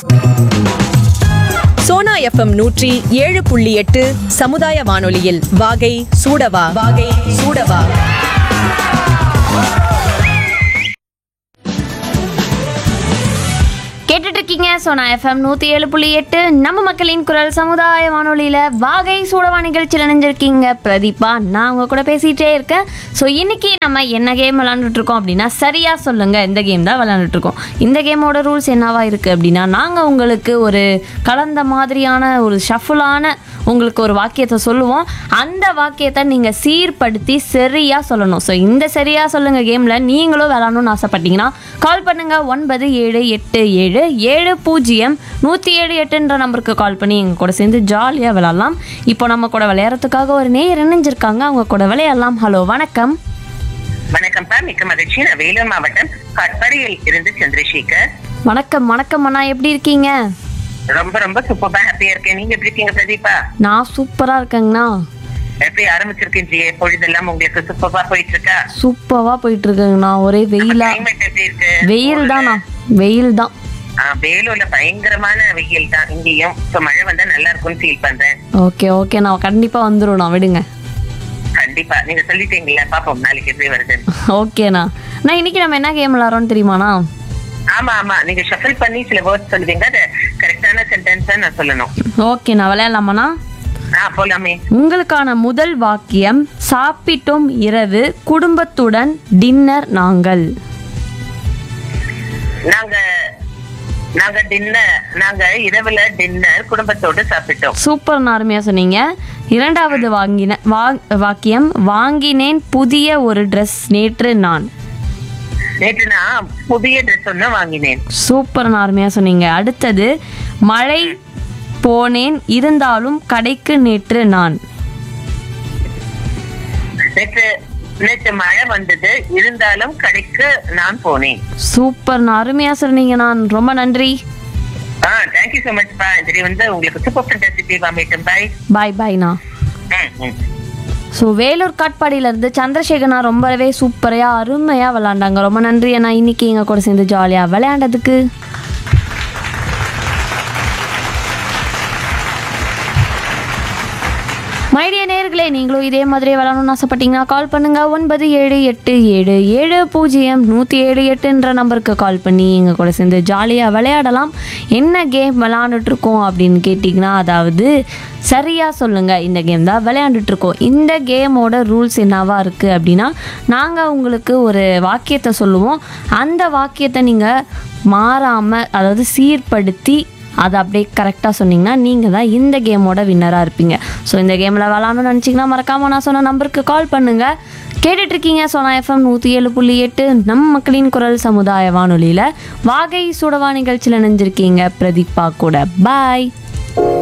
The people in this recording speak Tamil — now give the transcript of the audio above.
சோனா எஃப்எம் நூற்றி ஏழு புள்ளி எட்டு சமுதாய வானொலியில் வாகை சூடவா வாகை சூடவா கேட்டுட்டு இருக்கீங்க சோனா எஃப்எம் நூற்றி ஏழு புள்ளி எட்டு நம்ம மக்களின் குரல் சமுதாய வானொலியில் வாகை சூடவா நிகழ்ச்சியில் இணைஞ்சிருக்கீங்க பிரதீபா நான் உங்க கூட பேசிகிட்டே இருக்கேன் ஸோ இன்னைக்கு நம்ம என்ன கேம் விளாண்டுட்டு இருக்கோம் அப்படின்னா சரியா சொல்லுங்க இந்த கேம் தான் விளாண்டுட்டு இருக்கோம் இந்த கேமோட ரூல்ஸ் என்னவா இருக்கு அப்படின்னா நாங்கள் உங்களுக்கு ஒரு கலந்த மாதிரியான ஒரு ஷஃபுலான உங்களுக்கு ஒரு வாக்கியத்தை சொல்லுவோம் அந்த வாக்கியத்தை நீங்கள் சீர்படுத்தி சரியாக சொல்லணும் ஸோ இந்த சரியாக சொல்லுங்க கேமில் நீங்களும் விளாடணும்னு ஆசைப்பட்டீங்கன்னா கால் பண்ணுங்க ஒன்பது ஏழு எட்டு ஏழு ஏழு பூஜ்ஜியம் நூற்றி ஏழு எட்டுன்ற நம்பருக்கு கால் பண்ணி எங்கள் கூட சேர்ந்து ஜாலியாக விளாட்லாம் இப்போ நம்ம கூட விளையாடுறதுக்காக ஒரு நேயர் இணைஞ்சிருக்காங்க அவங்க கூட விளையாடலாம் ஹலோ வணக்கம் வணக்கம்ப்பா மிக்க மகிழ்ச்சி நான் வேலூர் மாவட்டம் கட்படியில் இருந்து சந்திரசேகர் வணக்கம் வணக்கம் அண்ணா எப்படி இருக்கீங்க ரொம்ப ரொம்ப சூப்பரா ஹாப்பியா இருக்கேன் நீங்க எப்படி இருக்கீங்க பிரதீபா நான் சூப்பராக இருக்கேங்கண்ணா எப்படி ஆரம்பிச்சிருக்கீங்க பொழுதெல்லாம் உங்களுக்கு சூப்பரா போயிட்டு இருக்கா சூப்பராக போயிட்டு இருக்குங்கண்ணா ஒரே வெயிலா கிளைமேட் எப்படி இருக்கு வெயில் தானா வெயில் தான் ஆ, வேலூர்ல பயங்கரமான வெயில் தான் இங்கேயும் இப்ப மழை வந்தா நல்லா இருக்கும்னு ஃபீல் பண்றேன் ஓகே ஓகே நான் கண்டிப்பாக வந்துடும் நான் விடுங்க கண்டிப்பா நீங்க சொல்லிட்டீங்களா பாப்போம் நாளைக்கு எப்படி வருது ஓகேண்ணா நான் இன்னைக்கு நம்ம என்ன கேம் விளாட்றோம்னு தெரியுமாண்ணா ஆமா ஆமா நீங்க ஷஃபில் பண்ணி சில வேர்ட்ஸ் சொல்லுவீங்க அது கரெக்டான சென்டென்ஸ் நான் சொல்லணும் ஓகேண்ணா விளையாடலாமாண்ணா ஆ போலாமே உங்களுக்கான முதல் வாக்கியம் சாப்பிட்டோம் இரவு குடும்பத்துடன் டின்னர் நாங்கள் நாங்க நாங்க டின்னர் நாங்க இரவுல டின்னர் குடும்பத்தோட சாப்பிட்டோம் சூப்பர் அருமையாக சொன்னீங்க இரண்டாவது வாங்கின வா வாக்கியம் வாங்கினேன் புதிய ஒரு ட்ரெஸ் நேற்று நான் நேற்று நான் புதிய ட்ரெஸ் ஒண்ணு வாங்கினேன் சூப்பர் அருமையாக சொன்னீங்க அடுத்தது மழை போனேன் இருந்தாலும் கடைக்கு நேற்று நான் நேற்று நேற்று மழை வந்தது இருந்தாலும் கடைக்கு நான் போனேன் சூப்பர் அருமையாக சொன்னீங்க நான் ரொம்ப நன்றி ஆ தேங்க்யூ so மச் பா சரி வந்து உங்களுக்கு சூப்பர் ஃபென்டாஸ்டிக் வாங்கிட்டேன் பாய் பாய் பாய்ண்ணா ம் ம் ஸோ வேலூர் காட்பாடியிலேருந்து சந்திரசேகரனா ரொம்பவே சூப்பரையாக அருமையாக விளாண்டாங்க ரொம்ப நன்றி அண்ணா இன்னைக்கு எங்கள் கூட சேர்ந்து ஜாலியாக விளையாண்டதுக்கு மைடிய நேர்களே நீங்களும் இதே மாதிரி விளாடணும்னு ஆசைப்பட்டீங்கன்னா கால் பண்ணுங்க ஒன்பது ஏழு எட்டு ஏழு ஏழு பூஜ்ஜியம் நூற்றி ஏழு எட்டுன்ற நம்பருக்கு கால் பண்ணி எங்கள் கூட சேர்ந்து ஜாலியாக விளையாடலாம் என்ன கேம் விளாண்டுட்டு இருக்கோம் அப்படின்னு கேட்டிங்கன்னா அதாவது சரியாக சொல்லுங்கள் இந்த கேம் தான் விளையாண்டுட்டு இருக்கோம் இந்த கேமோட ரூல்ஸ் என்னவா இருக்குது அப்படின்னா நாங்கள் உங்களுக்கு ஒரு வாக்கியத்தை சொல்லுவோம் அந்த வாக்கியத்தை நீங்கள் மாறாமல் அதாவது சீர்படுத்தி அதை அப்படியே கரெக்டாக சொன்னீங்கன்னா நீங்கள் தான் இந்த கேமோட வின்னராக இருப்பீங்க ஸோ இந்த கேமில் விளாடணும்னு நினச்சிங்கன்னா மறக்காமல் நான் சொன்ன நம்பருக்கு கால் பண்ணுங்கள் கேட்டுட்ருக்கீங்க சோனா எஃப்எம் நூற்றி ஏழு புள்ளி எட்டு நம் மக்களின் குரல் சமுதாய வானொலியில் வாகை சுடவா நிகழ்ச்சியில் நினைஞ்சிருக்கீங்க பிரதீபா கூட பாய்